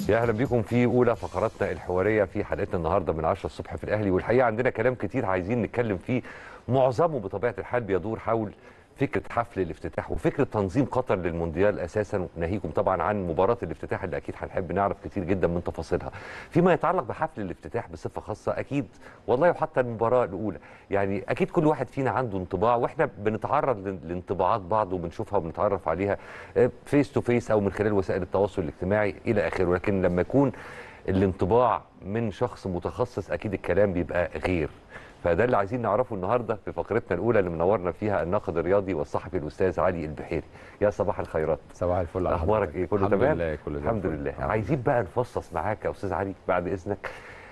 يا اهلا بيكم في اولى فقراتنا الحواريه في حلقتنا النهارده من 10 الصبح في الاهلي والحقيقه عندنا كلام كتير عايزين نتكلم فيه معظمه بطبيعه الحال بيدور حول فكره حفل الافتتاح وفكره تنظيم قطر للمونديال اساسا ناهيكم طبعا عن مباراه الافتتاح اللي اكيد هنحب نعرف كتير جدا من تفاصيلها فيما يتعلق بحفل الافتتاح بصفه خاصه اكيد والله وحتى المباراه الاولى يعني اكيد كل واحد فينا عنده انطباع واحنا بنتعرض ل- لانطباعات بعض وبنشوفها وبنتعرف عليها فيس تو فيس او من خلال وسائل التواصل الاجتماعي الى اخره لكن لما يكون الانطباع من شخص متخصص اكيد الكلام بيبقى غير فده اللي عايزين نعرفه النهارده في فقرتنا الاولى اللي منورنا فيها الناقد الرياضي والصحفي الاستاذ علي البحيري يا صباح الخيرات صباح الفل على اخبارك حضرتك. ايه كله الحمد تمام لله كله زي الحمد الفل. لله آه. عايزين بقى نفصص معاك يا استاذ علي بعد اذنك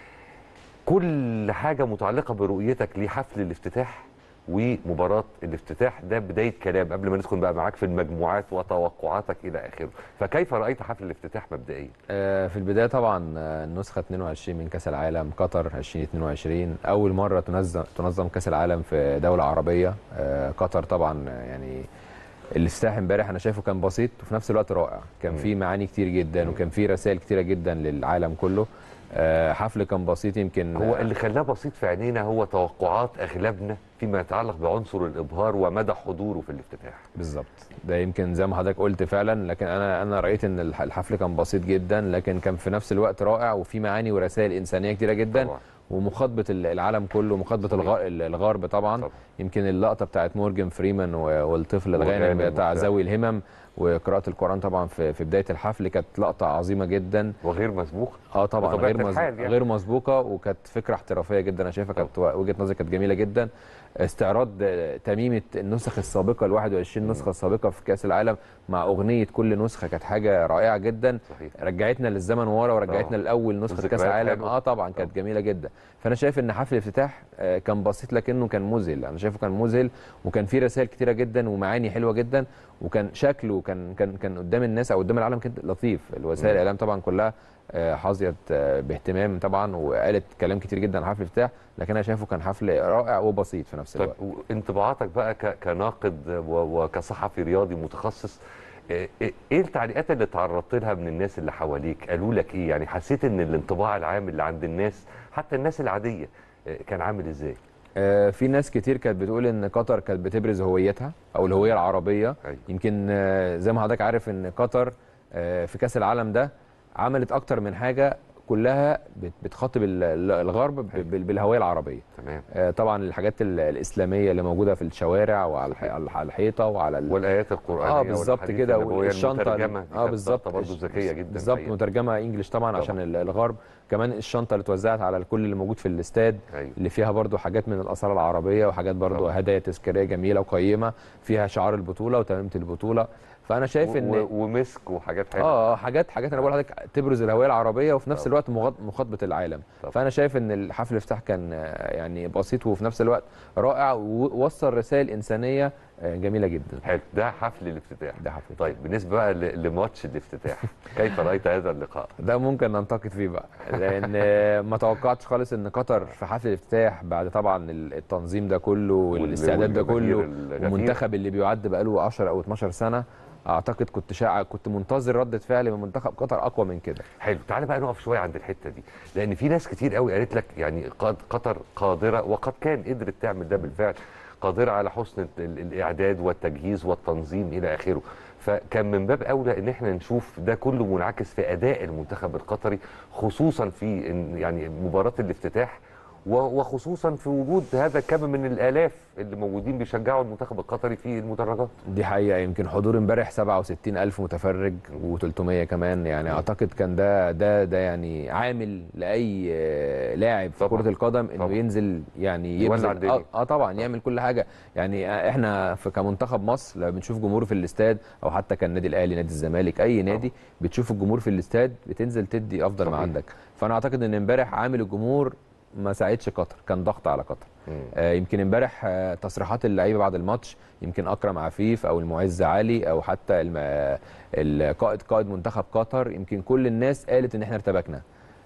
كل حاجه متعلقه برؤيتك لحفل الافتتاح ومباراه الافتتاح ده بدايه كلام قبل ما ندخل بقى معاك في المجموعات وتوقعاتك الى اخره فكيف رايت حفل الافتتاح مبدئيا آه، في البدايه طبعا آه، النسخه 22 من كاس العالم قطر 2022 اول مره تنظم تنظم كاس العالم في دوله عربيه آه، قطر طبعا آه، يعني الافتتاح امبارح انا شايفه كان بسيط وفي نفس الوقت رائع كان مم. فيه معاني كتير جدا وكان فيه رسائل كتيره جدا للعالم كله آه، حفل كان بسيط يمكن هو اللي خلاه بسيط في عينينا هو توقعات اغلبنا فيما يتعلق بعنصر الابهار ومدى حضوره في الافتتاح بالظبط ده يمكن زي ما حضرتك قلت فعلا لكن انا انا رايت ان الح- الحفل كان بسيط جدا لكن كان في نفس الوقت رائع وفي معاني ورسائل انسانيه كتيره جدا طبعا. ومخاطبه ال- العالم كله مخاطبه صحيح. الغ- الغرب طبعا طبعا. يمكن اللقطه بتاعت مورجان فريمان و- والطفل وغانم الغانم بتاع وبتاع. ذوي الهمم وقراءه القران طبعا في في بدايه الحفل كانت لقطه عظيمه جدا وغير مسبوق اه طبعا بطبيعة غير مز... الحال يعني. غير مسبوقه وكانت فكره احترافيه جدا انا شايفها كانت وجهه نظري كانت جميله جدا استعراض آه، تميمه النسخ السابقه ال 21 نسخه السابقه في كاس العالم مع اغنيه كل نسخه كانت حاجه رائعه جدا صحيح رجعتنا للزمن ورا ورجعتنا طبعا. لاول نسخه كاس والذكريات العالم حلوة. اه طبعا كانت جميله جدا فانا شايف ان حفل الافتتاح آه، كان بسيط لكنه كان مذهل انا شايفه كان مذهل وكان فيه رسائل كتيره جدا ومعاني حلوه جدا وكان شكله كان كان كان قدام الناس او قدام العالم كان لطيف الوسائل مم. الاعلام طبعا كلها آه، حظيت آه، باهتمام طبعا وقالت كلام كتير جدا عن حفل الافتتاح لكن انا شايفه كان حفل رائع وبسيط في نفس طب الوقت انطباعاتك بقى ك- كناقد و- وكصحفي رياضي متخصص ايه إيه التعليقات اللي تعرضت لها من الناس اللي حواليك قالوا لك ايه يعني حسيت ان الانطباع العام اللي عند الناس حتى الناس العاديه إيه، كان عامل ازاي آه، في ناس كتير كانت بتقول ان قطر كانت بتبرز هويتها او الهويه العربيه أيوة. يمكن آه، زي ما حضرتك عارف ان قطر آه، في كاس العالم ده عملت اكتر من حاجه كلها بت- بتخاطب ال- ال- الغرب ب- أيوة. بال- بالهويه العربيه تمام آه، طبعا الحاجات ال- الاسلاميه اللي موجوده في الشوارع وعلى الح- على الحيطه وعلى ال- والايات القرانيه اه بالظبط والأحاديث كده النبوية والشنطه المترجمة دي اه كانت بالظبط لقطة برضه ذكيه جدا بالظبط الحقيقة. مترجمه انجلش طبعا طبعاً. عشان ال- الغرب كمان الشنطه اللي اتوزعت على كل اللي موجود في الاستاد ايوه اللي فيها برضو حاجات من الآثار العربية وحاجات برضو طبعا. هدايا تذكارية جميلة وقيمة فيها شعار البطولة وتميمة البطولة فأنا شايف و- إن و- ومسك وحاجات حلوه اه آه، حاجات حاجات انا بقول لحضرتك تبرز الهويه العربيه وفي نفس طبعا. الوقت مغاض- مخاطبه العالم طبعا. فانا شايف ان الحفل الافتتاح كان آه، يعني بسيط وفي نفس الوقت رائع ووصل رسائل انسانيه آه، جميله جدا حلو ده حفل الافتتاح ده حفل طيب بالنسبه بقى ل- لماتش الافتتاح كيف رايت هذا اللقاء ده ممكن ننتقد فيه بقى لان آه، ما توقعتش خالص ان قطر في حفل الافتتاح بعد طبعا ال- التنظيم ده كله والاستعداد ده والجماهير كله الغفيرة. والمنتخب اللي بيعد بقاله 10 او 12 سنه اعتقد كنت شاع كنت منتظر رده فعل من منتخب قطر اقوى من كده حلو تعالى بقى نقف شويه عند الحته دي لان في ناس كتير قوي قالت لك يعني قد قطر قادره وقد كان قدرت تعمل ده بالفعل قادره على حسن ال- ال- الاعداد والتجهيز والتنظيم الى اخره فكان من باب اولى ان احنا نشوف ده كله منعكس في اداء المنتخب القطري خصوصا في إن- يعني مباراه الافتتاح و- وخصوصا في وجود هذا الكم من الالاف اللي موجودين بيشجعوا المنتخب القطري في المدرجات دي حقيقه يمكن حضور امبارح 67 الف متفرج و300 كمان يعني مم. اعتقد كان ده ده ده يعني عامل لاي آه، لاعب في طبعاً. كره القدم انه طبعاً. ينزل يعني يولع يبذل الدنيا. اه, آه طبعا يعمل كل حاجه يعني آه، احنا في كمنتخب مصر لما بنشوف جمهور في الاستاد او حتى كان النادي الاهلي نادي الزمالك اي نادي بتشوف الجمهور في الاستاد بتنزل تدي افضل ما صحيح. عندك فانا اعتقد ان امبارح عامل الجمهور ما ساعدش قطر كان ضغط على قطر مم. آه، يمكن امبارح آه، تصريحات اللعيبه بعد الماتش يمكن اكرم عفيف او المعز علي او حتى الم- القائد قائد منتخب قطر يمكن كل الناس قالت ان احنا ارتبكنا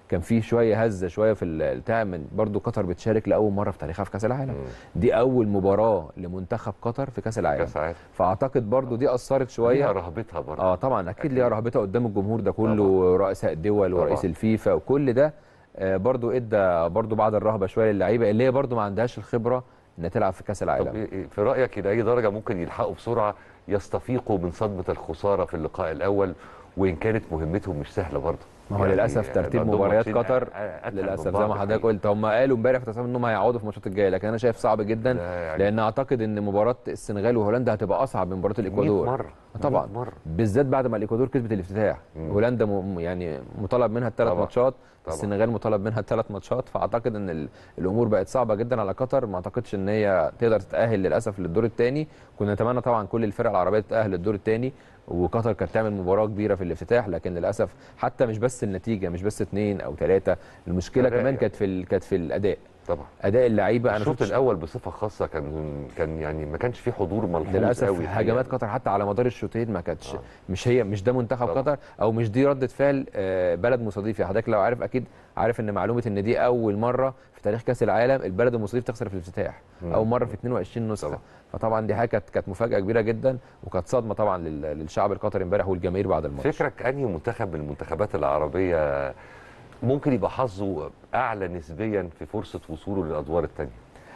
كان في شويه هزه شويه في البتاع من برضو قطر بتشارك لاول مره في تاريخها في كاس العالم دي اول مباراه لمنتخب قطر في كاس العالم كاس عالم فاعتقد برضو دي اثرت ليها شويه رهبتها برضه اه طبعا اكيد أكيد. ليها رهبتها قدام الجمهور ده كله رؤساء الدول طبعاً. ورئيس الفيفا وكل ده آه، برضو ادى برضو بعض الرهبه شويه للعيبه اللي هي برضو ما عندهاش الخبره انها تلعب في كاس طب العالم إيه- إيه- في رايك الى اي درجه ممكن يلحقوا بسرعه يستفيقوا من صدمه الخساره في اللقاء الاول وان كانت مهمتهم مش سهله برضه ما هو للاسف ترتيب عندهم مباريات ماتشين قطر أ- أتقل من للاسف زي بعض ما حضرتك الحقيقة. قلت هم قالوا امبارح في تصميم انهم هيعوضوا في الماتشات الجايه لكن انا شايف صعب جدا لا يعني لان اعتقد ان مباراه السنغال وهولندا هتبقى اصعب من مباراه 100 الاكوادور مره طبعا 100 مره بالذات بعد ما الاكوادور كسبت الافتتاح مم. هولندا م... يعني مطالب منها الثلاث طبعا. ماتشات طبعا. السنغال مطالب منها الثلاث ماتشات فاعتقد ان ال... الامور بقت صعبه جدا على قطر ما اعتقدش ان هي تقدر تتاهل للاسف للدور الثاني كنا نتمنى طبعا كل الفرق العربيه تتاهل للدور الثاني وقطر كانت تعمل مباراه كبيره في الافتتاح لكن للاسف حتى مش بس النتيجه مش بس اثنين او ثلاثه المشكله أداء كمان يعني. كانت في ال... كانت في الاداء طبعا اداء اللعيبه انا الشوط شفت الاول بصفه خاصه كان كان يعني ما كانش فيه حضور ملحوظ للاسف قوي هجمات قطر حتى على مدار الشوطين ما كانتش آه. مش هي مش ده منتخب طبعا. قطر او مش دي رده فعل آه، بلد مستضيف يعني حضرتك لو عارف اكيد عارف ان معلومه ان دي اول مره في تاريخ كاس العالم البلد المستضيف تخسر في الافتتاح مم. اول مره في 22 نسخه طبعا. فطبعا دي حاجه كانت كانت مفاجاه كبيره جدا وكانت صدمه طبعا لل- للشعب القطري امبارح والجماهير بعد الماتش فكرك انهي منتخب من المنتخبات العربيه ممكن يبقى حظه اعلى نسبيا في فرصه وصوله للادوار الثانيه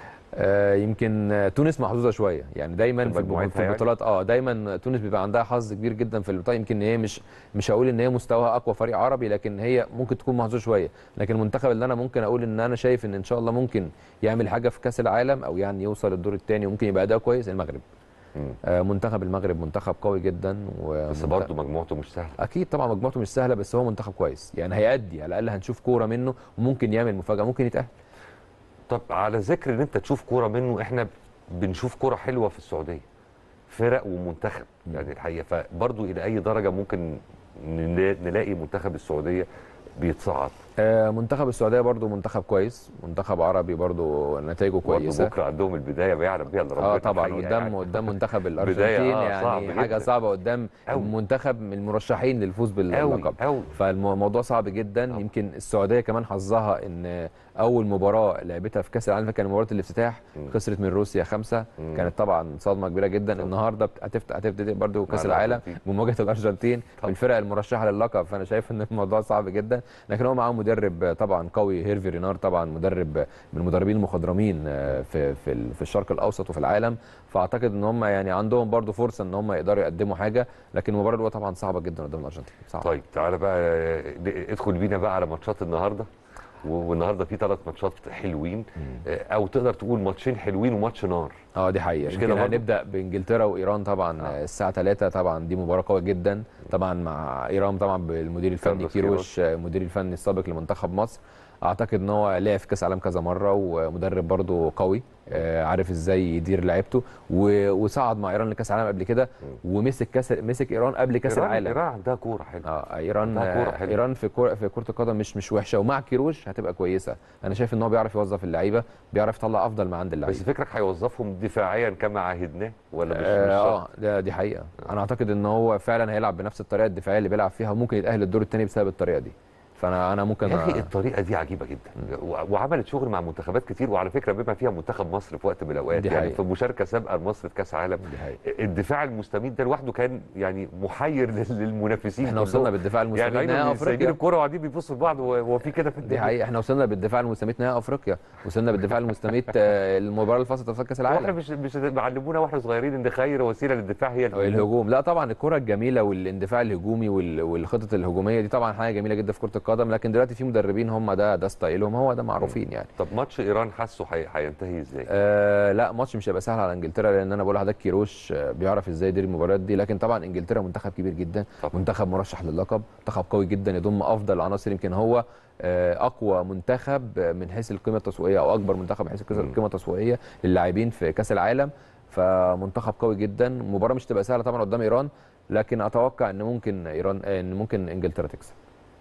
آه، يمكن آه، تونس محظوظه شويه يعني دايما في في الب- مجموعتها في يعني؟ البطولات اه دايما تونس بيبقى عندها حظ كبير جدا في البطوله يمكن ان هي مش مش هقول ان هي مستواها اقوى فريق عربي لكن هي ممكن تكون محظوظه شويه لكن المنتخب اللي انا ممكن اقول ان انا شايف ان ان شاء الله ممكن يعمل حاجه في كاس العالم او يعني يوصل الدور الثاني وممكن يبقى اداء كويس المغرب مم. آه، منتخب المغرب منتخب قوي جدا بس ومنت- برضه مجموعته مش سهله اكيد طبعا مجموعته مش سهله بس هو منتخب كويس يعني هيأدي على الاقل هنشوف كوره منه وممكن يعمل مفاجاه ممكن يتأهل طب على ذكر ان انت تشوف كوره منه احنا بنشوف كوره حلوه في السعوديه فرق ومنتخب مم. يعني الحقيقه فبرضه الى اي درجه ممكن نلا- نلاقي منتخب السعوديه بيتصعد آه، منتخب السعوديه برضو منتخب كويس منتخب عربي برضو نتائجه برضه كويسه بكره عندهم البدايه ما يعلم بها الا ربنا اه طبعا الحقيقة قدام يعني. قدام منتخب بداية، الارجنتين آه، صعب يعني حاجه جداً. صعبه قدام أوي. منتخب من المرشحين للفوز قوي باللقب قوي فالموضوع صعب جدا طبعا. يمكن السعوديه كمان حظها ان اول مباراه لعبتها في كاس العالم كان مباراه الافتتاح مم. خسرت من روسيا خمسه مم. كانت طبعا صدمه كبيره جدا طبعا. النهارده بت- هتفتح هتبتدي برضو كاس مع العالم الأرجنتين. بمواجهه الارجنتين طبعا. الفرق المرشحه للقب فانا شايف ان الموضوع صعب جدا لكن هو معاه مدرب طبعا قوي هيرفي رينار طبعا مدرب من المدربين المخضرمين آه، في في ال- في الشرق الاوسط وفي العالم فاعتقد ان هم يعني عندهم برضو فرصه ان هم يقدروا يقدموا حاجه لكن المباراه الاولى طبعا صعبه جدا قدام الارجنتين صعبه طيب تعالى بقى ن- ادخل بينا بقى على ماتشات النهارده و- والنهارده في ثلاث ماتشات حلوين آه، او تقدر تقول ماتشين حلوين وماتش نار اه دي حقيقه مش يمكن كده برضو؟ هنبدا بانجلترا وايران طبعا آه. آه. الساعه 3 طبعا دي مباراه قويه جدا طبعا مع ايران طبعا بالمدير الفني كارلوس كيروش آه، المدير الفني السابق لمنتخب مصر اعتقد ان هو لعب في كاس العالم كذا مره ومدرب برضه قوي آه، عارف ازاي يدير لعيبته و- وصعد مع ايران لكاس العالم قبل كده ومسك كاس مسك ايران قبل كاس إيران- العالم ايران عندها كوره حلوه اه ايران عندها كورة آه، حلوة. ايران في كوره في كره القدم مش مش وحشه ومع كيروش هتبقى كويسه انا شايف ان هو بيعرف يوظف اللعيبه بيعرف يطلع افضل ما عند اللعيبه بس فكرك هيوظفهم دفاعيا كما عهدناه ولا مش مش اه شرط؟ آه، ده دي حقيقه انا اعتقد ان هو فعلا هيلعب بنفس الطريقه الدفاعيه اللي بيلعب فيها وممكن يتاهل الدور الثاني بسبب الطريقه دي فانا انا ممكن يا اخي أ- الطريقه دي عجيبه جدا و- وعملت شغل مع منتخبات كتير وعلى فكره بما فيها منتخب مصر في وقت من الاوقات دي يعني حقيقة. في مشاركه سابقه لمصر في كاس عالم دي حقيقة. الدفاع المستميت ده لوحده كان يعني محير لل- للمنافسين احنا كلهم. وصلنا بالدفاع يعني المستميت نهائي دايما سايبين افريقيا الكوره وقاعدين بيبصوا لبعض هو هو في كده في دي الدنيا حقيقه احنا وصلنا بالدفاع المستميت نهائي افريقيا وصلنا بالدفاع المستميت آه، المباراه اللي فاتت في كاس هو احنا العالم مش مش معلمونا واحنا صغيرين ان خير وسيله للدفاع هي الهجوم. الهجوم لا طبعا الكره الجميله والاندفاع الهجومي وال- والخطط الهجوميه دي طبعا حاجه جميله جدا في كره القدم لكن دلوقتي في مدربين هم ده ده ستايلهم هو ده معروفين يعني طب ماتش ايران حاسه هي- هينتهي ازاي؟ آه لا ماتش مش هيبقى سهل على انجلترا لان انا بقول لحضرتك كيروش آه، بيعرف ازاي يدير المباريات دي لكن طبعا انجلترا منتخب كبير جدا طبعا. منتخب مرشح للقب منتخب قوي جدا يضم افضل العناصر يمكن هو آه، اقوى منتخب آه، من حيث القيمه التسويقيه او اكبر منتخب من حيث مم. القيمه التسويقيه للاعبين في كاس العالم فمنتخب قوي جدا المباراه مش تبقى سهله طبعا قدام ايران لكن اتوقع ان ممكن ايران آه، ان ممكن انجلترا تكسب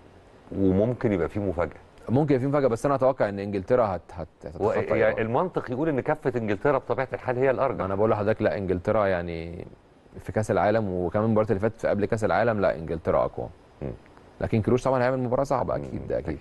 وممكن يبقى في مفاجاه ممكن في مفاجاه بس انا اتوقع ان انجلترا هت هت و- هتتخطى يعني إيران. المنطق يقول ان كفه انجلترا بطبيعه الحال هي الارجح انا بقول لحضرتك لا انجلترا يعني في كاس العالم وكمان المباراه اللي فاتت في قبل كاس العالم لا انجلترا اقوى مم. لكن كروش طبعا هيعمل مباراه صعبه اكيد ده اكيد, اكيد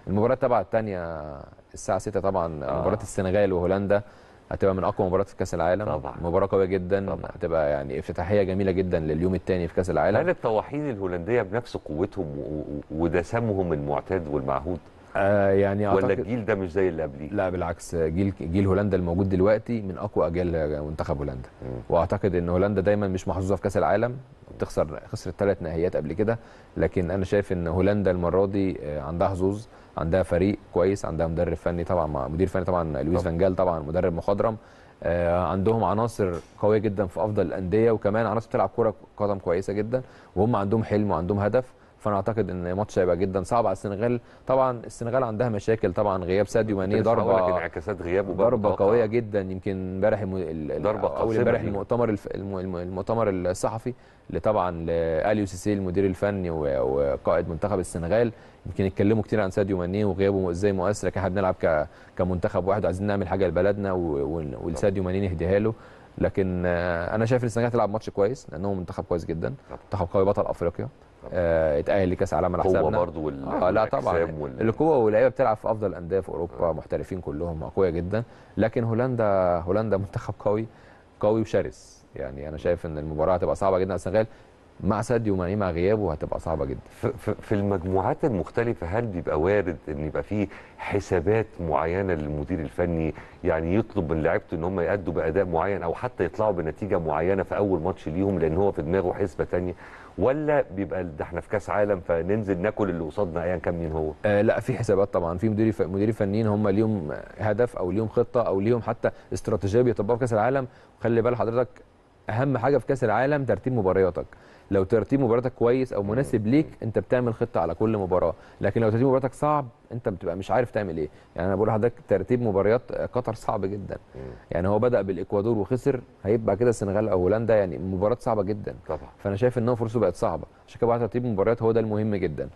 المباراه التابعه الثانيه الساعه 6 طبعا آه. مباراه السنغال وهولندا هتبقى من اقوى مباريات في كاس العالم طبعا. مباراه قويه جدا طبعا. هتبقى يعني افتتاحيه جميله جدا لليوم الثاني في كاس العالم هل الطواحين الهولنديه بنفس قوتهم و- و- ودسمهم المعتاد والمعهود آه يعني ولا اعتقد الجيل ده مش زي اللي قبليه؟ لا بالعكس جيل جيل هولندا الموجود دلوقتي من اقوى اجيال منتخب هولندا مم. واعتقد ان هولندا دايما مش محظوظه في كاس العالم بتخسر خسرت ثلاث نهائيات قبل كده لكن انا شايف ان هولندا المره دي آه، عندها حظوظ عندها فريق كويس عندها مدرب فني طبعا مع مدير فني طبعا لويس طبعا. فان جال طبعا مدرب مخضرم آه، عندهم عناصر قويه جدا في افضل الانديه وكمان عناصر بتلعب كره قدم كويسه جدا وهم عندهم حلم وعندهم هدف فانا اعتقد ان الماتش هيبقى جدا صعب على السنغال طبعا السنغال عندها مشاكل طبعا غياب ساديو ماني كنت لسه هقول لك ضربه انعكاسات غيابه بقى ضربه متوقعة. قويه جدا يمكن امبارح الم... ال- ال- ضربة اول قاسمة امبارح دي. المؤتمر الف... الم... الم- المؤتمر الصحفي اللي طبعا لاليو سيسي المدير الفني و... وقائد منتخب السنغال يمكن اتكلموا كتير عن ساديو ماني وغيابه ازاي مؤثر لكن احنا بنلعب ك... كمنتخب واحد عايزين نعمل حاجه لبلدنا و... و... ولساديو ماني نهديها له لكن آه، انا شايف السنغال هتلعب ماتش كويس لانه منتخب كويس جدا طبعا. منتخب قوي بطل افريقيا آه، اتاهل لكاس العالم على قوه حسابنا برضه وال... اه لا طبعا والأجسام وال... القوه واللعيبه بتلعب في افضل الانديه في اوروبا محترفين كلهم اقوياء جدا لكن هولندا هولندا منتخب قوي قوي وشرس يعني انا شايف ان المباراه هتبقى صعبه جدا على السنغال مع ساديو ماني مع غيابه هتبقى صعبه جدا في- في في المجموعات المختلفة هل بيبقى وارد ان يبقى في حسابات معينة للمدير الفني يعني يطلب من لعيبته ان هم يأدوا بأداء معين او حتى يطلعوا بنتيجة معينة في اول ماتش ليهم لان هو في دماغه حسبة تانية ولا بيبقى ده احنا في كاس عالم فننزل ناكل اللي قصادنا ايا كان مين هو آه لا في حسابات طبعا في مدير مدير فنيين هم ليهم هدف او ليهم خطه او ليهم حتى استراتيجيه بيطبقوها في كاس العالم وخلي بال حضرتك اهم حاجه في كاس العالم ترتيب مبارياتك لو ترتيب مباراتك كويس او مناسب ليك انت بتعمل خطه على كل مباراه لكن لو ترتيب مباراتك صعب انت بتبقى مش عارف تعمل ايه يعني انا بقول لحضرتك ترتيب مباريات قطر صعب جدا يعني هو بدا بالاكوادور وخسر هيبقى كده السنغال او هولندا يعني مباراه صعبه جدا طبعا فانا شايف ان هو فرصته بقت صعبه عشان كده بقى ترتيب المباريات هو ده المهم جدا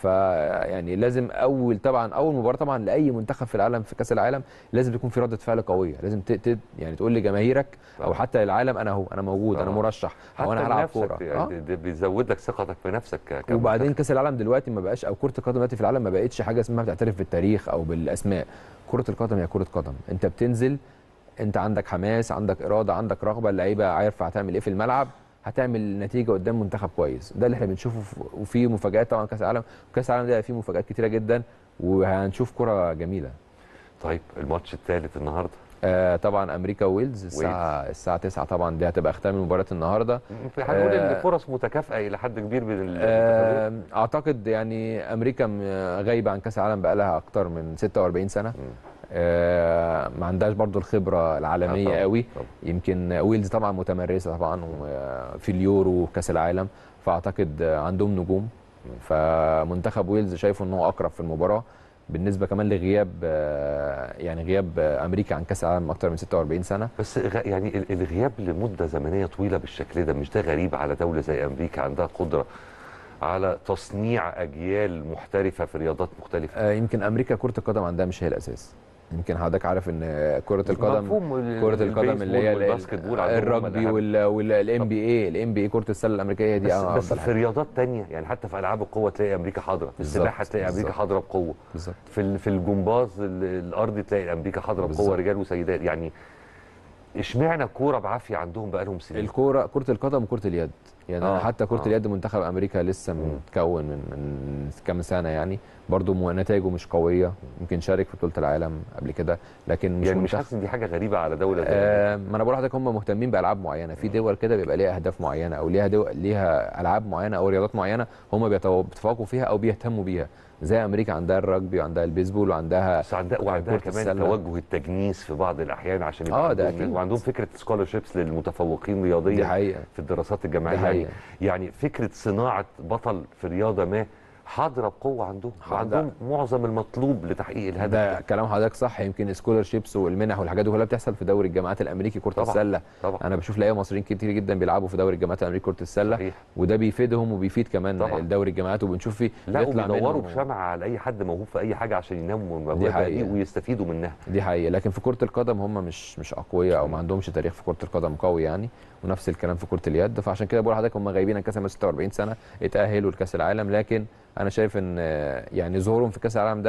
فيعني لازم اول طبعا اول مباراه طبعا لاي منتخب في العالم في كاس العالم لازم تكون في رده فعل قويه لازم ت... ت... يعني تقول لجماهيرك او طبعا. حتى للعالم انا اهو انا موجود انا طبعا. مرشح او حتى انا هلعب لنفسك كوره يعني آه. ده- ده بيزود لك ثقتك في نفسك ك- كمنتخب. وبعدين كاس العالم دلوقتي ما بقاش او كره القدم دلوقتي في العالم ما بقتش حاجه اسمها بتعترف بالتاريخ او بالاسماء كره القدم هي كره قدم انت بتنزل انت عندك حماس عندك اراده عندك رغبه اللعيبه عارفه هتعمل ايه في الملعب هتعمل نتيجه قدام منتخب كويس ده اللي احنا بنشوفه في- وفي مفاجات طبعا كاس العالم كاس العالم ده فيه مفاجات كتيره جدا وهنشوف كره جميله طيب الماتش الثالث النهارده آه طبعا امريكا وويلز الساعه الساعه 9 طبعا دي هتبقى ختام المباراه النهارده هنقول آه. ان فرص متكافئه الى حد كبير بين المنتخبين آه، اعتقد يعني امريكا م- غايبه عن كاس العالم بقى لها اكتر من 46 سنه آه، ما عندهاش برضو الخبره العالميه طبعاً، قوي طبعاً. يمكن ويلز طبعا متمرسه طبعا في اليورو وكاس العالم فاعتقد عندهم نجوم فمنتخب ويلز شايفه ان هو اقرب في المباراه بالنسبه كمان لغياب آه، يعني غياب آه، امريكا عن كاس العالم اكتر من 46 سنه بس غ- يعني ال- الغياب لمده زمنيه طويله بالشكل ده مش ده غريب على دوله زي امريكا عندها قدره على تصنيع اجيال محترفه في رياضات مختلفه آه، يمكن امريكا كره القدم عندها مش هي الاساس يمكن حضرتك عارف ان كره القدم مفهوم ال- كره القدم اللي هي البيسبول والباسكت بول عندهم هم الرجبي الأهم. والام بي اي الام بي اي كره السله الامريكيه دي بس, آه، بس أفضل في حاجة. رياضات تانية يعني حتى في العاب القوه تلاقي امريكا حاضره في بالظبط، السباحه تلاقي امريكا بالظبط. حاضره بقوه بالظبط في ال- في الجمباز ال- الارضي تلاقي امريكا حاضره بقوه بالظبط. رجال وسيدات يعني اشمعنى الكوره بعافيه عندهم بقى لهم سنين الكوره كره القدم وكره اليد يعني آه، آه حتى كره آه. آه اليد منتخب امريكا لسه متكون من من كام سنه يعني برضو م- نتائجه مش قويه يمكن شارك في بطوله العالم قبل كده لكن مش يعني مش منتخب حاسس ان دي حاجه غريبه على دوله زي آه ما انا بقول لحضرتك هم مهتمين بالعاب معينه في دول كده بيبقى ليها اهداف معينه او ليها دول ليها العاب معينه او رياضات معينه هم بيتو- بيتفوقوا فيها او بيهتموا بيها زي امريكا عندها الرجبي وعندها البيسبول وعندها بس عندها وعندها كرة كمان السلة. توجه التجنيس في بعض الاحيان عشان يبقى آه، ده عندهم- أكيد. وعندهم فكره سكولرشيبس للمتفوقين رياضيا دي حقيقه في الدراسات الجامعيه دي يعني حقيقة. يعني فكره صناعه بطل في رياضه ما حاضره بقوه عندهم حاضرة. وعندهم معظم المطلوب لتحقيق الهدف ده ده. كلام حضرتك صح يمكن سكولرشيبس والمنح والحاجات دي كلها بتحصل في دوري الجامعات الامريكي كره طبعاً. السله طبعا انا بشوف لعيبه مصريين كتير جدا بيلعبوا في دوري الجامعات الامريكي كره السله صحيح. وده بيفيدهم وبيفيد كمان طبعاً. الدوري الجامعات وبنشوف فيه لا بيطلع وبيدوروا منه- بشمعة على اي حد موهوب في اي حاجه عشان ينموا دي الموهبه دي حقيقة. ويستفيدوا منها دي حقيقة لكن في كرة القدم هم مش مش أقوياء أو ما عندهمش تاريخ في كرة القدم قوي يعني ونفس الكلام في كرة اليد فعشان كده بقول لحضرتك هم غايبين عن كأس العالم 46 سنة اتأهلوا لكأس العالم لكن أنا شايف إن آه، يعني ظهورهم في كأس العالم ده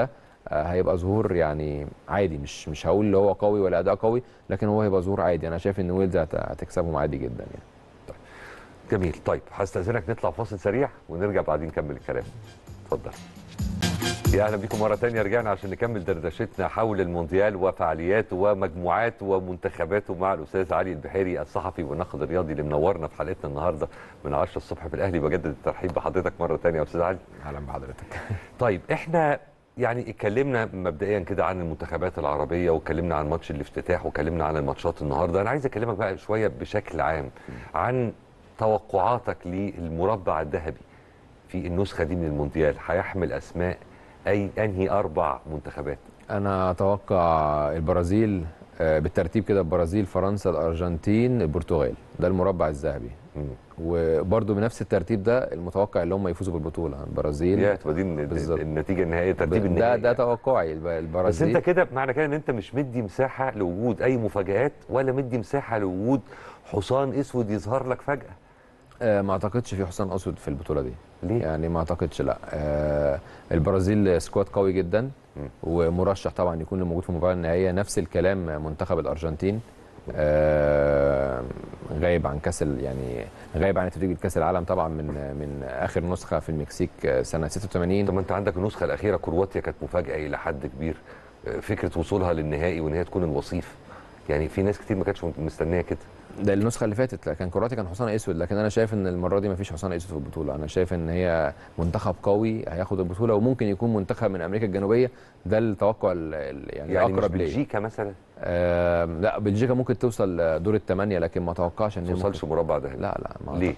آه، هيبقى ظهور يعني عادي مش مش هقول اللي هو قوي ولا اداء قوي لكن هو هيبقى ظهور عادي انا شايف ان ويلز هت- هتكسبهم عادي جدا يعني جميل طيب هستاذنك نطلع فاصل سريع ونرجع بعدين نكمل الكلام اتفضل يا اهلا بكم مره تانية رجعنا عشان نكمل دردشتنا حول المونديال وفعالياته ومجموعاته ومنتخباته مع الاستاذ علي البحيري الصحفي والناقد الرياضي اللي منورنا في حلقتنا النهارده من 10 الصبح في الاهلي بجدد الترحيب بحضرتك مره تانية يا استاذ علي اهلا بحضرتك طيب احنا يعني اتكلمنا مبدئيا كده عن المنتخبات العربيه واتكلمنا عن ماتش الافتتاح واتكلمنا عن الماتشات النهارده انا عايز اكلمك بقى شويه بشكل عام عن توقعاتك للمربع الذهبي في النسخه دي من المونديال هيحمل اسماء اي انهي اربع منتخبات انا اتوقع البرازيل آه، بالترتيب كده البرازيل فرنسا الارجنتين البرتغال ده المربع الذهبي مم. وبرده بنفس الترتيب ده المتوقع اللي هم يفوزوا بالبطوله البرازيل يا تبقى دي الن- بالظبط. النتيجه النهائيه الترتيب ده النهائي ده يعني. توقعي الب- بس البرازيل انت كده معنى كده ان انت مش مدي مساحه لوجود اي مفاجات ولا مدي مساحه لوجود حصان اسود يظهر لك فجاه آه، ما اعتقدش في حسام اسود في البطوله دي ليه؟ يعني ما اعتقدش لا آه، البرازيل سكواد قوي جدا مم. ومرشح طبعا يكون موجود في المباراه النهائيه نفس الكلام منتخب الارجنتين آه، غايب عن كاس ال- يعني غايب عن تتويج كاس العالم طبعا من من اخر نسخه في المكسيك آه، سنه 86 طب ما انت عندك النسخه الاخيره كرواتيا كانت مفاجاه الى حد كبير آه، فكره وصولها للنهائي وان هي تكون الوصيف يعني في ناس كتير ما كانتش مستنيه كده ده النسخه اللي فاتت كان كرواتيا كان حصان اسود لكن انا شايف ان المره دي ما فيش حصان اسود في البطوله انا شايف ان هي منتخب قوي هياخد البطوله وممكن يكون منتخب من امريكا الجنوبيه ده التوقع ال- ال- يعني, يعني مش الاقرب ليا بلجيكا مثلا آه لا بلجيكا ممكن توصل دور الثمانيه لكن ما اتوقعش ان ما هي توصلش ممكن- مربع ده لا لا ما ليه؟ أعتقد.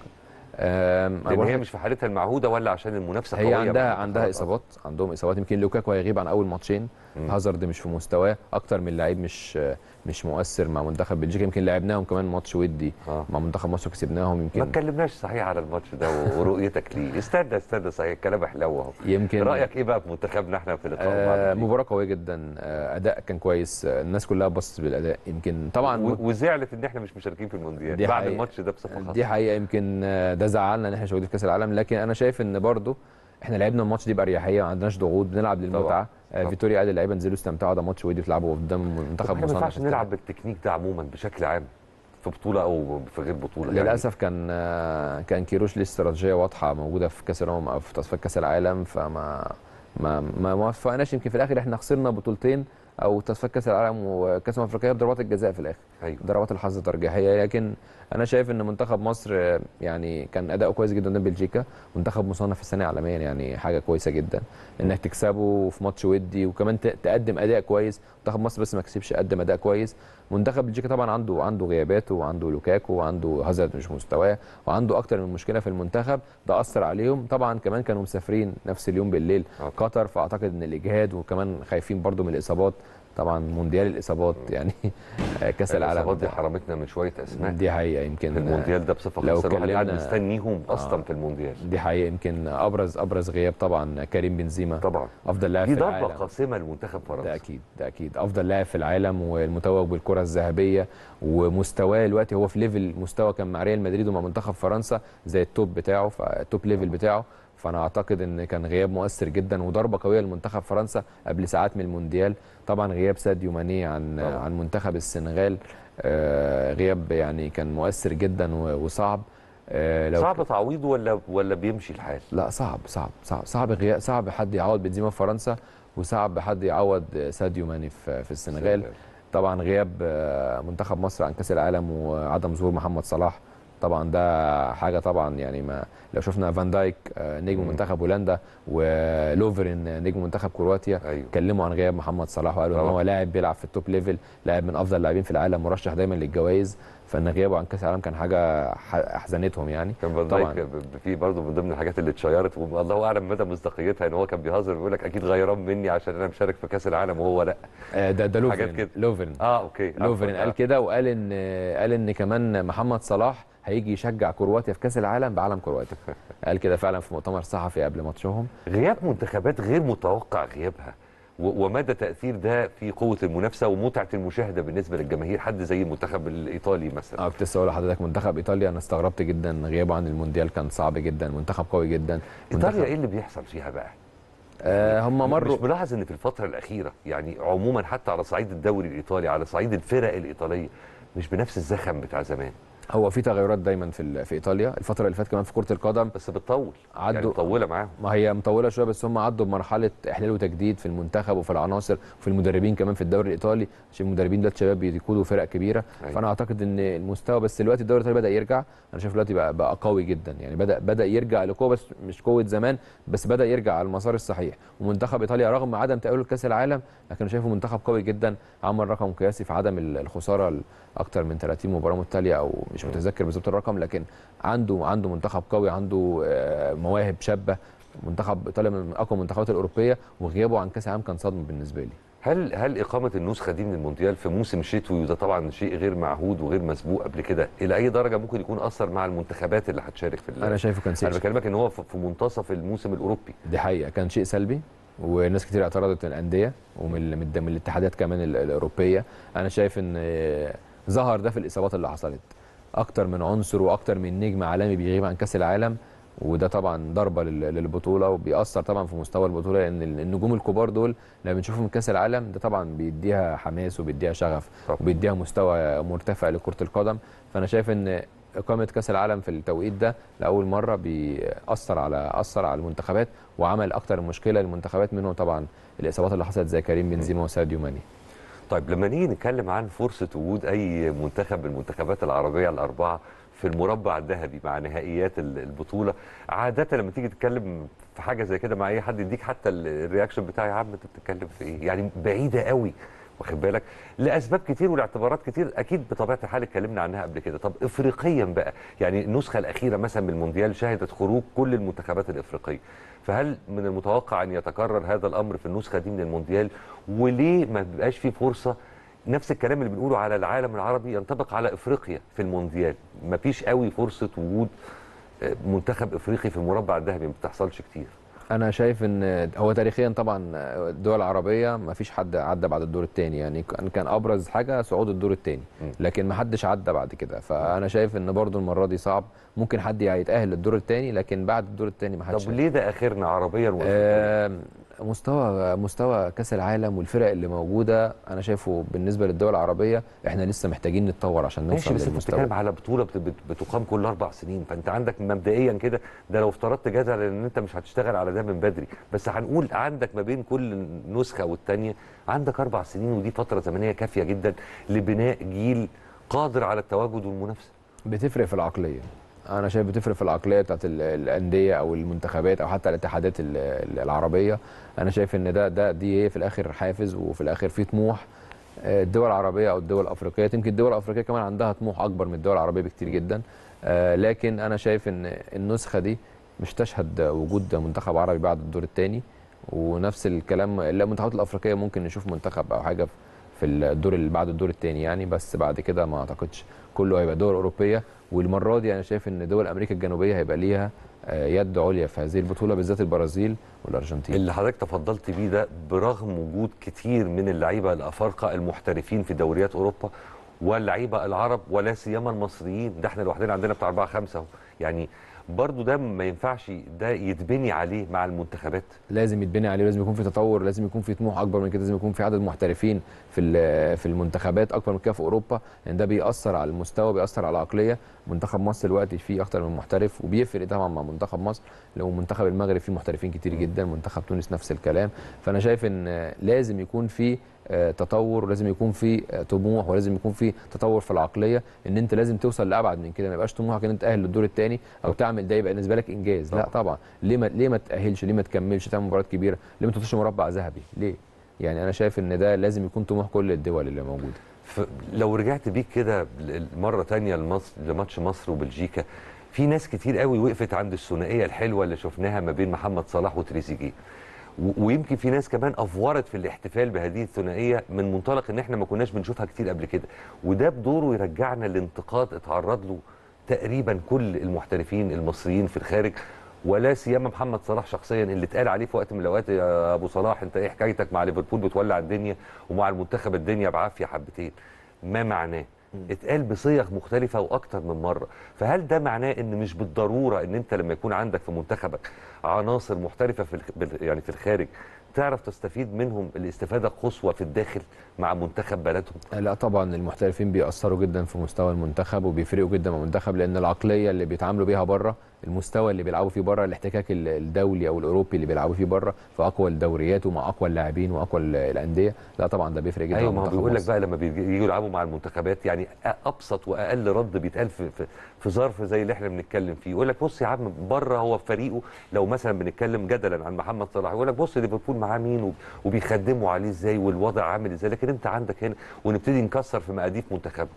آم، أنا لان بقول هي لك مش في حالتها المعهوده ولا عشان المنافسه هي قويه عندها مع عندها المنتخبات اصابات عندهم اصابات يمكن لوكاكو هيغيب عن اول ماتشين مم. هازارد مش في مستواه اكتر من لعيب مش مش مؤثر مع منتخب بلجيكا يمكن لعبناهم كمان ماتش ودي آه. مع منتخب مصر كسبناهم ما يمكن اتكلمناش صحيح على الماتش ده و- ورؤيتك ليه استنى استنى صحيح الكلام حلو اهو يمكن رايك ايه بقى في منتخبنا احنا في اللقاء آه بعد دي؟ مباراه قويه جدا آه اداء كان كويس آه الناس كلها بصت بالاداء يمكن طبعا و- وزعلت ان احنا مش مشاركين في المونديال دي بعد حقيقة. الماتش ده بصفه خاصه دي حقيقه يمكن آه، ده زعلنا ان احنا مش موجودين في كاس العالم لكن انا شايف ان برضو احنا لعبنا الماتش دي باريحيه ما عندناش ضغوط بنلعب للمتعه آه، طبعا. فيتوريا قال للعيبه انزلوا استمتعوا ده ماتش ودي تلعبوا قدام طب منتخب احنا ما مصنف ينفعش نلعب بالتكنيك ده عموما بشكل عام في بطوله او في غير بطوله يعني للاسف كان آه، كان كيروش ليه استراتيجيه واضحه موجوده في كاس الامم او في تصفيات كاس العالم فما ما ما ما وفقناش يمكن في الاخر احنا خسرنا بطولتين او تصفيات كاس العالم وكاس الامم الافريقيه بضربات الجزاء في الاخر ايوه ضربات الحظ ترجيحيه لكن انا شايف ان منتخب مصر آه، يعني كان اداؤه كويس جدا قدام بلجيكا منتخب مصنف السنه عالميا يعني حاجه كويسه جدا انك تكسبه في ماتش ودي وكمان ت- تقدم اداء كويس منتخب مصر بس ما كسبش قدم اداء كويس منتخب بلجيكا طبعا عنده عنده غياباته وعنده لوكاكو وعنده هازارد مش مستواه وعنده اكتر من مشكله في المنتخب ده اثر عليهم طبعا كمان كانوا مسافرين نفس اليوم بالليل آه. قطر فاعتقد ان الاجهاد وكمان خايفين برضو من الاصابات طبعا مونديال الاصابات يعني آه، كاس العالم الاصابات دي ده. حرمتنا من شويه اسماء دي حقيقه يمكن في المونديال ده بصفه لو خاصه الواحد قاعد اتكلمنا- مستنيهم اصلا آه. في المونديال دي حقيقه يمكن ابرز ابرز غياب طبعا كريم بنزيما طبعا افضل لاعب دي في ضربه العالم قاسمه لمنتخب ده فرنسا اكيد ده اكيد افضل لاعب في العالم والمتوج بالكره الذهبيه ومستواه دلوقتي هو في ليفل مستوى كان مع ريال مدريد ومع منتخب فرنسا زي التوب بتاعه فالتوب ليفل بتاعه فانا اعتقد ان كان غياب مؤثر جدا وضربه قويه لمنتخب فرنسا قبل ساعات من المونديال طبعا غياب ساديو ماني عن طبعاً. عن منتخب السنغال آه، غياب يعني كان مؤثر جدا و- وصعب آه، لو صعب تعويضه ولا ولا بيمشي الحال لا صعب صعب صعب صعب غياب صعب حد يعوض بنزيما في فرنسا وصعب حد يعوض ساديو ماني في في السنغال طبعا غياب آه، منتخب مصر عن كاس العالم وعدم ظهور محمد صلاح طبعا ده حاجه طبعا يعني ما لو شفنا فان دايك آه، نجم مم. منتخب هولندا ولوفرين نجم منتخب كرواتيا ايوه اتكلموا عن غياب محمد صلاح وقالوا ان طبعا. هو لاعب بيلعب في التوب ليفل لاعب من افضل اللاعبين في العالم مرشح دايما للجوائز فان غيابه عن كاس العالم كان حاجه ح- احزنتهم يعني كان فان طبعاً. دايك ب- في برضه من ضمن الحاجات اللي اتشيرت والله اعلم مدى مصداقيتها ان هو كان بيهزر بيقول لك اكيد غيران مني عشان انا مشارك في كاس العالم وهو لا آه، ده ده حاجات لوفرين كده. لوفرين اه اوكي لوفرين عفواً. قال كده وقال ان قال ان كمان محمد صلاح هيجي يشجع كرواتيا في كاس العالم بعلم كرواتيا قال كده فعلا في مؤتمر صحفي قبل ماتشهم غياب منتخبات غير متوقع غيابها و- ومدى تاثير ده في قوه المنافسه ومتعه المشاهده بالنسبه للجماهير حد زي المنتخب الايطالي مثلا اه كنت لسه اقول لحضرتك منتخب ايطاليا انا استغربت جدا غيابه عن المونديال كان صعب جدا منتخب قوي جدا ايطاليا منتخب ايه اللي بيحصل فيها بقى آه هم مروا مش ملاحظ ان في الفتره الاخيره يعني عموما حتى على صعيد الدوري الايطالي على صعيد الفرق الايطاليه مش بنفس الزخم بتاع زمان هو في تغيرات دايما في ال- في ايطاليا الفتره اللي فاتت كمان في كره القدم بس بتطول يعني عدوا- مطوله معاهم ما هي مطوله شويه بس هم عدوا بمرحله احلال وتجديد في المنتخب وفي العناصر وفي المدربين كمان في الدوري الايطالي عشان المدربين دلوقتي شباب بيقودوا فرق كبيره أيوة. فانا اعتقد ان المستوى بس دلوقتي الدوري الايطالي بدا يرجع انا شايف دلوقتي بقى, بقى قوي جدا يعني بدا بدا يرجع لقوه بس مش قوه زمان بس بدا يرجع على المسار الصحيح ومنتخب ايطاليا رغم عدم تاهله لكاس العالم لكن أنا شايفه منتخب قوي جدا عمل رقم قياسي في عدم ال- الخساره اكتر من 30 مباراه متتاليه او مش متذكر بالظبط الرقم لكن عنده عنده منتخب قوي عنده آه، مواهب شابه منتخب ايطاليا من اقوى المنتخبات الاوروبيه وغيابه عن كاس العالم كان صدمه بالنسبه لي هل هل اقامه النسخه دي من المونديال في موسم شتوي وده طبعا شيء غير معهود وغير مسبوق قبل كده الى اي درجه ممكن يكون اثر مع المنتخبات اللي هتشارك في ال- انا شايفه كان انا شيء بكلمك ان هو في في منتصف الموسم الاوروبي دي حقيقه كان شيء سلبي وناس كتير اعترضت من الانديه ومن من من الاتحادات كمان ال- الاوروبيه انا شايف ان آه، ظهر ده في الاصابات اللي حصلت اكتر من عنصر واكتر من نجم عالمي بيغيب عن كاس العالم وده طبعا ضربه لل- للبطوله وبيأثر طبعا في مستوى البطوله لان ال- النجوم الكبار دول لما بنشوفهم في كاس العالم ده طبعا بيديها حماس وبيديها شغف طبعا. وبيديها مستوى مرتفع لكره القدم فانا شايف ان اقامه كاس العالم في التوقيت ده لاول مره بيأثر على اثر على المنتخبات وعمل اكتر مشكله للمنتخبات منهم طبعا الاصابات اللي حصلت زي كريم بنزيما وساديو ماني طيب لما نيجي نتكلم عن فرصه وجود اي منتخب من المنتخبات العربيه الاربعه في المربع الذهبي مع نهائيات ال- البطوله عاده لما تيجي تتكلم في حاجه زي كده مع اي حد يديك حتى ال- الرياكشن بتاع يا عم انت بتتكلم في ايه يعني بعيده قوي واخد بالك لاسباب كتير ولاعتبارات كتير اكيد بطبيعه الحال اتكلمنا عنها قبل كده طب افريقيا بقى يعني النسخه الاخيره مثلا من المونديال شهدت خروج كل المنتخبات الافريقيه فهل من المتوقع ان يتكرر هذا الامر في النسخه دي من المونديال وليه ما بيبقاش في فرصه نفس الكلام اللي بنقوله على العالم العربي ينطبق على افريقيا في المونديال مفيش قوي فرصه وجود آه، منتخب افريقي في المربع الذهبي ما بتحصلش كتير انا شايف ان هو تاريخيا طبعا الدول العربيه ما فيش حد عدى بعد الدور الثاني يعني كان كان ابرز حاجه صعود الدور الثاني م. لكن ما حدش عدى بعد كده فانا شايف ان برضو المره دي صعب ممكن حد يتاهل للدور الثاني لكن بعد الدور الثاني ما حدش طب ليه ده اخرنا عربيا وافريقيا آه، مستوى مستوى كاس العالم والفرق اللي موجوده انا شايفه بالنسبه للدول العربيه احنا لسه محتاجين نتطور عشان ماشي نوصل بس انت للمستوى بتتكلم على بطوله بت- بت- بتقام كل اربع سنين فانت عندك مبدئيا كده ده لو افترضت جدلا ان انت مش هتشتغل على ده من بدري بس هنقول عندك ما بين كل نسخه والتانيه عندك اربع سنين ودي فتره زمنيه كافيه جدا لبناء جيل قادر على التواجد والمنافسه بتفرق في العقليه انا شايف بتفرق في العقليه بتاعت ال- الانديه او المنتخبات او حتى الاتحادات ال- ال- العربيه انا شايف ان ده ده دي هي في الاخر حافز وفي الاخر في طموح آه، الدول العربيه او الدول الافريقيه يمكن الدول الافريقيه كمان عندها طموح اكبر من الدول العربيه بكتير جدا آه، لكن انا شايف ان النسخه دي مش تشهد وجود منتخب عربي بعد الدور الثاني ونفس الكلام لا المنتخبات الافريقيه ممكن نشوف منتخب او حاجه في الدور اللي بعد الدور الثاني يعني بس بعد كده ما اعتقدش كله هيبقى دول اوروبيه والمره دي انا شايف ان دول امريكا الجنوبيه هيبقى ليها آه، يد عليا في هذه البطوله بالذات البرازيل والارجنتين اللي حضرتك تفضلت بيه ده برغم وجود كتير من اللعيبه الافارقه المحترفين في دوريات اوروبا واللعيبه العرب ولا سيما المصريين ده احنا لوحدنا عندنا بتاع اربعه خمسه اهو يعني برضو ده ما ينفعش ده يتبني عليه مع المنتخبات لازم يتبني عليه لازم يكون في تطور لازم يكون في طموح اكبر من كده لازم يكون في عدد محترفين في ال- في المنتخبات اكبر من كده في اوروبا لان ده بيأثر على المستوى بيأثر على العقليه منتخب مصر دلوقتي فيه اكتر من محترف وبيفرق طبعا مع منتخب مصر لو منتخب المغرب فيه محترفين كتير جدا منتخب تونس نفس الكلام فانا شايف ان لازم يكون في آه، تطور ولازم يكون في آه، طموح ولازم يكون في تطور في العقليه ان انت لازم توصل لابعد من كده ما يبقاش طموحك ان انت تاهل للدور الثاني او تعمل ده يبقى بالنسبه لك انجاز لا طبعا ليه ما ليه ما تاهلش ليه ما تكملش تعمل مباريات كبيره ليه ما تخش مربع ذهبي ليه يعني انا شايف ان ده لازم يكون طموح كل الدول اللي موجوده ف- لو رجعت بيك كده ل- مره تانية لمصر لماتش مصر وبلجيكا في ناس كتير قوي وقفت عند الثنائيه الحلوه اللي شفناها ما بين محمد صلاح وتريزيجيه و- ويمكن في ناس كمان افورت في الاحتفال بهذه الثنائيه من منطلق ان احنا ما كناش بنشوفها كتير قبل كده وده بدوره يرجعنا لانتقاد اتعرض له تقريبا كل المحترفين المصريين في الخارج ولا سيما محمد صلاح شخصيا اللي اتقال عليه في وقت من الاوقات يا ابو صلاح انت ايه حكايتك مع ليفربول بتولع الدنيا ومع المنتخب الدنيا بعافيه حبتين ما معناه اتقال بصيغ مختلفه واكتر من مره فهل ده معناه ان مش بالضروره ان انت لما يكون عندك في منتخبك عناصر محترفه في الخ- بال- يعني في الخارج تعرف تستفيد منهم الاستفاده القصوى في الداخل مع منتخب بلدهم لا طبعا المحترفين بيأثروا جدا في مستوى المنتخب وبيفرقوا جدا مع المنتخب لان العقليه اللي بيتعاملوا بيها بره المستوى اللي بيلعبوا فيه بره الاحتكاك ال- الدولي او الاوروبي اللي بيلعبوا فيه بره في اقوى الدوريات ومع اقوى اللاعبين واقوى ال- الانديه لا طبعا ده بيفرق جدا ايوه مع ما هو منتخب بيقول لك مصر. بقى لما بيجوا يلعبوا مع المنتخبات يعني ابسط واقل رد بيتقال في في, في ظرف زي اللي احنا بنتكلم فيه يقول لك بص يا عم بره هو في فريقه لو مثلا بنتكلم جدلا عن محمد صلاح يقول لك بص ليفربول معاه مين وب- وبيخدموا عليه ازاي والوضع عامل ازاي لكن انت عندك هنا ونبتدي نكسر في مقاديف منتخبنا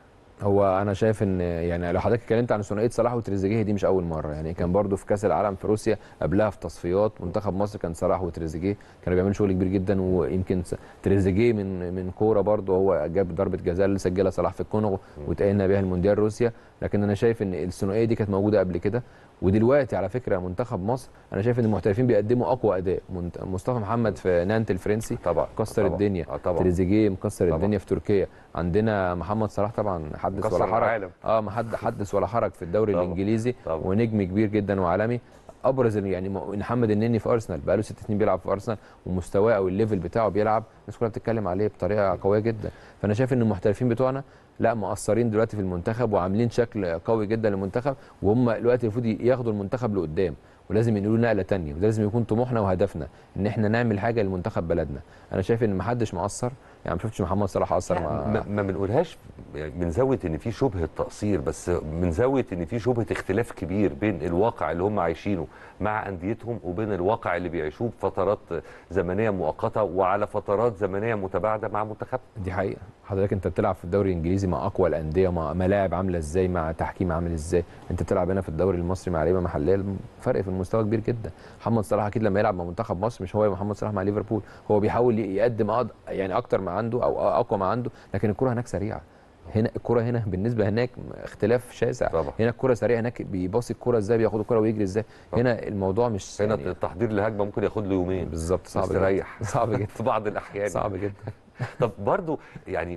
هو انا شايف ان يعني لو حضرتك اتكلمت عن ثنائيه صلاح وتريزيجيه دي مش اول مره يعني كان برضو في كاس العالم في روسيا قبلها في تصفيات منتخب مصر كان صلاح وتريزيجيه كانوا بيعملوا شغل كبير جدا ويمكن س- تريزيجيه من من كوره برضو هو جاب ضربه جزاء اللي سجلها صلاح في الكونغو وتأهلنا بيها المونديال روسيا لكن انا شايف ان الثنائيه دي كانت موجوده قبل كده ودلوقتي على فكره منتخب مصر انا شايف ان المحترفين بيقدموا اقوى اداء منت- مصطفى محمد في نانت الفرنسي طبعا مكسر طبعا. الدنيا اه طبعا تريزيجيه مكسر طبعا. الدنيا في تركيا عندنا محمد صلاح طبعا حدث مكسر ولا حرج العالم. اه ما حد حدث ولا حرج في الدوري طبعا. الانجليزي طبعا. ونجم كبير جدا وعالمي ابرز ال- يعني م- محمد النني في ارسنال بقاله ست سنين بيلعب في ارسنال ومستواه او الليفل بتاعه بيلعب الناس كلها بتتكلم عليه بطريقه قويه جدا فانا شايف ان المحترفين بتوعنا لا مقصرين دلوقتي في المنتخب وعاملين شكل قوي جدا للمنتخب وهم دلوقتي المفروض ياخدوا المنتخب لقدام ولازم ينقلوا نقله تانية ولازم يكون طموحنا وهدفنا ان احنا نعمل حاجه لمنتخب بلدنا انا شايف ان ما حدش مقصر يعني ما شفتش محمد صلاح قصر مع ما, ما بنقولهاش يعني من زاويه ان في شبهه تقصير بس من زاويه ان في شبهه اختلاف كبير بين الواقع اللي هم عايشينه مع انديتهم وبين الواقع اللي بيعيشوه بفترات زمنيه مؤقته وعلى فترات زمنيه متباعده مع منتخب دي حقيقه حضرتك انت بتلعب في الدوري الانجليزي مع اقوى الانديه مع ملاعب عامله ازاي مع تحكيم عامل ازاي انت بتلعب هنا في الدوري المصري مع لعيبه محليه فرق في المستوى كبير جدا محمد صلاح اكيد لما يلعب مع منتخب مصر مش هو محمد صلاح مع ليفربول هو بيحاول يقدم أقد- يعني اكتر ما عنده او اقوى ما عنده لكن الكره هناك سريعه هنا الكره هنا بالنسبه هناك اختلاف شاسع طبعا. هنا الكره سريعه هناك بيباصي الكره ازاي بياخد الكره ويجري ازاي طبعا. هنا الموضوع مش هنا يعني التحضير لهجمه ممكن ياخد له يومين بالظبط صعب جدا مستريح. صعب جدا في بعض الاحيان صعب جدا طب برضو يعني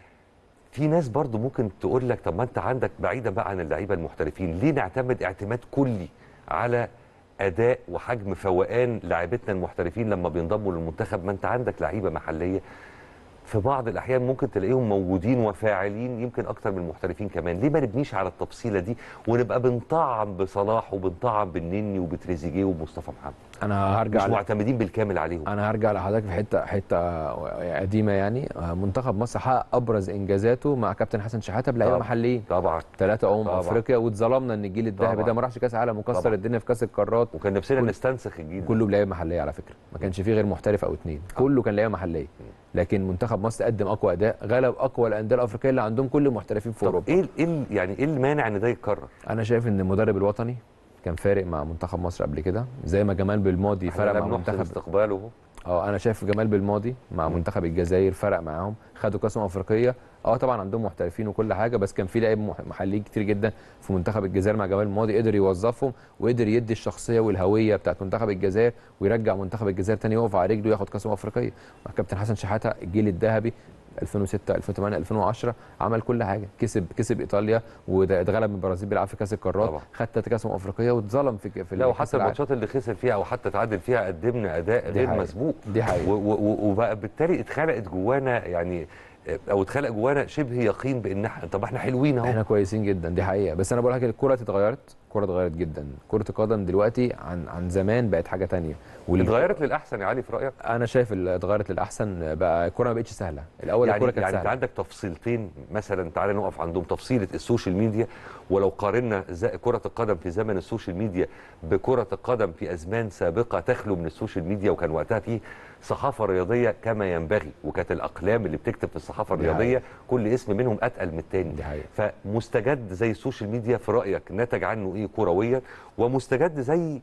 في ناس برضو ممكن تقول لك طب ما انت عندك بعيدا بقى عن اللعيبه المحترفين ليه نعتمد اعتماد كلي على اداء وحجم فوقان لاعيبتنا المحترفين لما بينضموا للمنتخب ما انت عندك لعيبه محليه في بعض الاحيان ممكن تلاقيهم موجودين وفاعلين يمكن اكتر من المحترفين كمان ليه ما نبنيش على التفصيله دي ونبقى بنطعم بصلاح وبنطعم بالنني وبتريزيجيه ومصطفى محمد انا هرجع مش ل- معتمدين بالكامل عليهم انا هرجع لحضرتك في حته حته قديمه يعني منتخب مصر حقق ابرز انجازاته مع كابتن حسن شحاته بلعيبه طبعا. محليين طبعا ثلاثه امم طبعا. افريقيا واتظلمنا ان الجيل الذهبي طبعا. ده ما راحش كاس عالم وكسر طبعا. الدنيا في كاس القارات وكان نفسنا كل- نستنسخ الجيل ده. كله بلعيبه محليه على فكره ما كانش فيه غير محترف او اثنين كله كان لعيبه محليه لكن منتخب مصر قدم اقوى اداء غلب اقوى الانديه الافريقيه اللي عندهم كل المحترفين في طب اوروبا ايه ال- ايه ال- يعني ايه المانع ان ده يتكرر؟ انا شايف ان المدرب الوطني كان فارق مع منتخب مصر قبل كده زي ما جمال بالماضي احنا فرق لم مع نحسن منتخب استقباله اهو اه انا شايف جمال بالماضي مع مم. منتخب الجزائر فرق معاهم خدوا كاس أمم افريقيه اه طبعا عندهم محترفين وكل حاجه بس كان في لاعب مح- محليين كتير جدا في منتخب الجزائر مع جمال بالماضي قدر يوظفهم وقدر يدي الشخصيه والهويه بتاعت منتخب الجزائر ويرجع منتخب الجزائر تاني يقف على رجله وياخد كاس أمم افريقيه مع كابتن حسن شحاته الجيل الذهبي 2006 2008 2010 عمل كل حاجه كسب كسب ايطاليا واتغلب من البرازيل بيلعب في كاس القارات طبعا. خد تلاتة كاس أمم افريقيه واتظلم في في لا كأس وحتى العالم. الماتشات اللي خسر فيها او حتى تعادل فيها قدمنا اداء دي غير حقيقة. مسبوق دي حقيقه و- و- و- وبقى بالتالي اتخلقت جوانا يعني او اتخلق جوانا شبه يقين بان احنا طب احنا حلوين اهو احنا كويسين جدا دي حقيقه بس انا بقول لك الكره اتغيرت الكره اتغيرت جدا كره القدم دلوقتي عن عن زمان بقت حاجه تانية وال- اتغيرت للاحسن يا علي في رايك؟ انا شايف اللي اتغيرت للاحسن بقى الكره ما بقتش سهله الاول يعني الكره كانت يعني انت سهله عندك تفصيلتين مثلا تعالى نقف عندهم تفصيله السوشيال ميديا ولو قارنا ز- كره القدم في زمن السوشيال ميديا بكره القدم في ازمان سابقه تخلو من السوشيال ميديا وكان وقتها فيه صحافه رياضيه كما ينبغي وكانت الاقلام اللي بتكتب في الصحافه دي الرياضيه كل اسم منهم اتقل من التاني دي حقيقه فمستجد زي السوشيال ميديا في رايك نتج عنه ايه كرويا ومستجد زي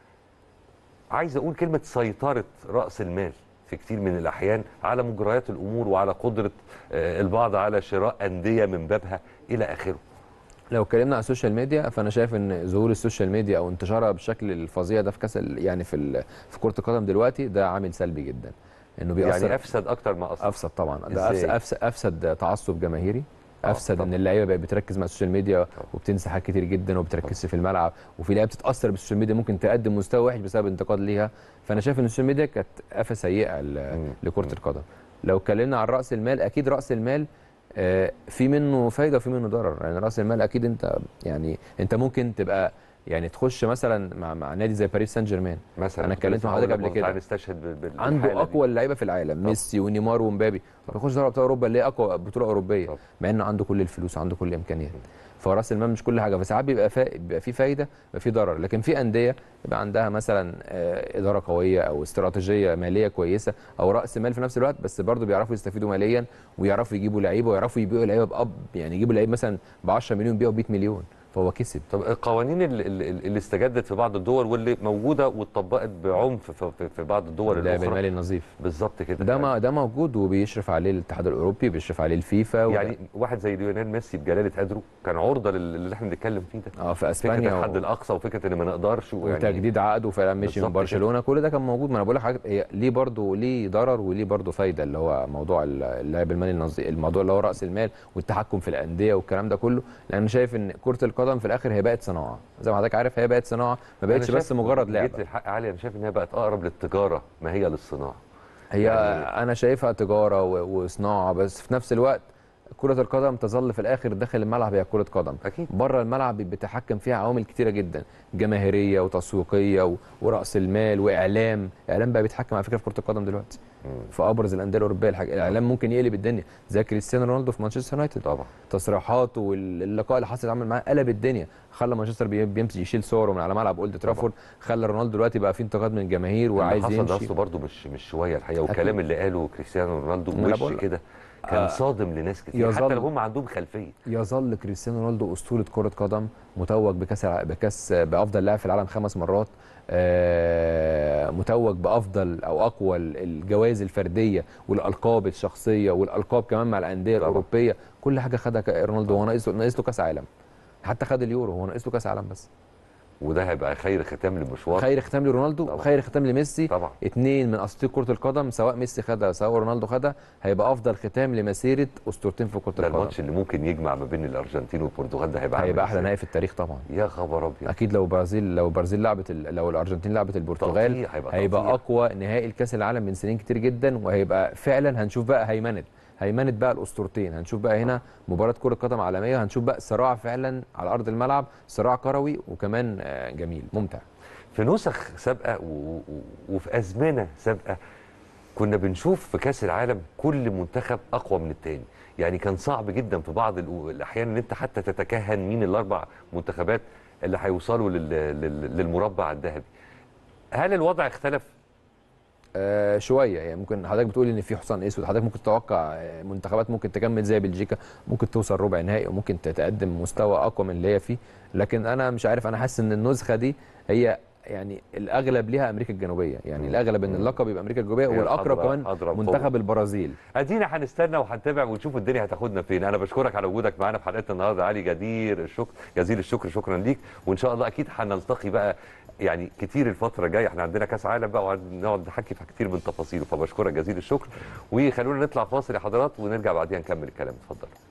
عايز اقول كلمه سيطره راس المال في كتير من الاحيان على مجريات الامور وعلى قدره آه، البعض على شراء انديه من بابها الى اخره لو اتكلمنا على السوشيال ميديا فانا شايف ان ظهور السوشيال ميديا او انتشارها بالشكل الفظيع ده في كاس ال- يعني في ال- في كره القدم دلوقتي ده عامل سلبي جدا انه بيأثر يعني افسد اكتر ما اثر افسد طبعا ده إزاي؟ أفسد, افسد افسد تعصب جماهيري آه، افسد طبعاً. ان اللعيبه بقت بتركز مع السوشيال ميديا وبتنسى حاجات كتير جدا وما بتركزش في الملعب وفي لعيبه بتتاثر بالسوشيال ميديا ممكن تقدم مستوى وحش بسبب انتقاد ليها فانا شايف ان السوشيال ميديا كانت افه سيئه ل- مم. لكره القدم لو اتكلمنا عن راس المال اكيد راس المال آه، في منه فايده وفي منه ضرر يعني راس المال اكيد انت يعني انت ممكن تبقى يعني تخش مثلا مع, مع نادي زي باريس سان جيرمان مثلا أنا اتكلمت مع حضرتك قبل كده. تعال نستشهد بال- بال- بالحالة عنده دي. اقوى اللعيبه في العالم ميسي ونيمار ومبابي بيخش دوري ابطال اوروبا اللي هي اقوى بطوله اوروبيه طبعا. مع انه عنده كل الفلوس وعنده كل الامكانيات فراس المال مش كل حاجه فساعات بيبقى فا... بيبقى في فايده بيبقى في ضرر لكن في انديه يبقى عندها مثلا آه، اداره قويه او استراتيجيه ماليه كويسه او راس مال في نفس الوقت بس برضه بيعرفوا يستفيدوا ماليا ويعرفوا يجيبوا لعيبه ويعرفوا يبيعوا لعيبه باب يعني يجيبوا لعيب مثلا ب 10 مليون بيعوا ب 100 مليون فهو كسب طب القوانين اللي, اللي اللي استجدت في بعض الدول واللي موجوده واتطبقت بعنف في, في, في بعض الدول اللعب الاخرى المالي النظيف بالظبط كده ده ما ده موجود وبيشرف عليه الاتحاد الاوروبي بيشرف عليه الفيفا وده- يعني واحد زي ليونيل ميسي بجلاله قدره كان عرضه لل- اللي احنا بنتكلم فيه ده اه في فكره اسبانيا الحد و... الاقصى وفكره ان ما نقدرش ويعني وتجديد عقده فعلا مشي بالظبط من برشلونه كل ده كان موجود ما انا بقول لك حاجه هي ليه برضه ليه ضرر وليه برضه فايده اللي هو موضوع ال- اللعب المالي النظيف الموضوع اللي هو راس المال والتحكم في الانديه والكلام ده كله لان انا شايف ان كره القدم في الاخر هي بقت صناعه زي ما حضرتك عارف هي بقت صناعه ما أنا بقتش شايف بس مجرد جيت لعبه للحق عالي انا شايف ان هي بقت اقرب للتجاره ما هي للصناعه هي يعني- انا شايفها تجاره و- وصناعه بس في نفس الوقت كرة القدم تظل في الآخر داخل الملعب هي كرة قدم اكيد بره الملعب بيتحكم فيها عوامل كتيره جدا جماهيريه وتسويقيه و- وراس المال واعلام اعلام بقى بيتحكم على فكره في كره القدم دلوقتي مم. في ابرز الانديه الاوروبيه الحاج... الاعلام ممكن يقلب الدنيا زي كريستيانو رونالدو في مانشستر يونايتد طبعا تصريحاته واللقاء اللي حصل عمل معاه قلب الدنيا خلى مانشستر بي- بيمشي يشيل صوره من على ملعب اولد ترافورد خلى رونالدو دلوقتي بقى فيه انتقاد من الجماهير وعايز اللي حصل ده يمشي اصله برضه مش مش شويه الحقيقه والكلام اللي قاله كريستيانو رونالدو ما أنا وش بقول لك. كده كان آه، صادم لناس كتير يظل- حتى لو هم عندهم خلفيه يظل كريستيانو رونالدو اسطوره كره قدم متوج بكاس الع- بكاس بافضل لاعب في العالم خمس مرات آه، متوج بافضل او اقوى الجوائز الفرديه والالقاب الشخصيه والالقاب كمان مع الانديه طبعا. الاوروبيه كل حاجه خدها ك- رونالدو هو ناقص ناقص له كاس عالم حتى خد اليورو هو ناقص له كاس عالم بس وده هيبقى خير ختام لمشوار خير ختام لرونالدو طبعا. وخير ختام لميسي طبعا اتنين من اساطير كره القدم سواء ميسي خدها سواء رونالدو خدها هيبقى افضل ختام لمسيره اسطورتين في كره ده القدم الماتش اللي ممكن يجمع ما بين الارجنتين والبرتغال ده هيبقى عامل هيبقى احلى إزاي؟ نهائي في التاريخ طبعا يا خبر ابيض اكيد لو برازيل لو برازيل لعبت ال- لو الارجنتين لعبت البرتغال تقطيع، هيبقى هيبقى تقطيع. اقوى نهائي الكاس العالم من سنين كتير جدا وهيبقى فعلا هنشوف بقى هيمنه هيمنه بقى الاسطورتين هنشوف بقى هنا مباراه كره قدم عالميه هنشوف بقى صراع فعلا على ارض الملعب صراع كروي وكمان آه، جميل ممتع في نسخ سابقه و... و... وفي ازمنه سابقه كنا بنشوف في كاس العالم كل منتخب اقوى من التاني يعني كان صعب جدا في بعض الأو- الاحيان ان انت حتى تتكهن مين الاربع منتخبات اللي هيوصلوا لل... لل... للمربع الذهبي هل الوضع اختلف آه شويه يعني ممكن حضرتك بتقول ان في حصان اسود حضرتك ممكن تتوقع آه، منتخبات ممكن تكمل زي بلجيكا ممكن توصل ربع نهائي وممكن تتقدم مستوى اقوى من اللي هي فيه لكن انا مش عارف انا حاسس ان النسخه دي هي يعني الاغلب ليها امريكا الجنوبيه يعني مم. الاغلب ان مم. اللقب يبقى امريكا الجنوبيه هي والاقرب الأضرب- كمان أضرب منتخب البرازيل ادينا هنستنى وهنتابع ونشوف الدنيا هتاخدنا فين انا بشكرك على وجودك معانا في حلقتنا النهارده علي جدير الشكر جزيل الشكر شكرا ليك وان شاء الله اكيد هنلتقي بقى يعني كتير الفتره الجايه احنا عندنا كاس عالم بقى وهنقعد نحكي في كتير من تفاصيله فبشكرك جزيل الشكر وخلونا نطلع فاصل يا حضرات ونرجع بعديها نكمل الكلام اتفضل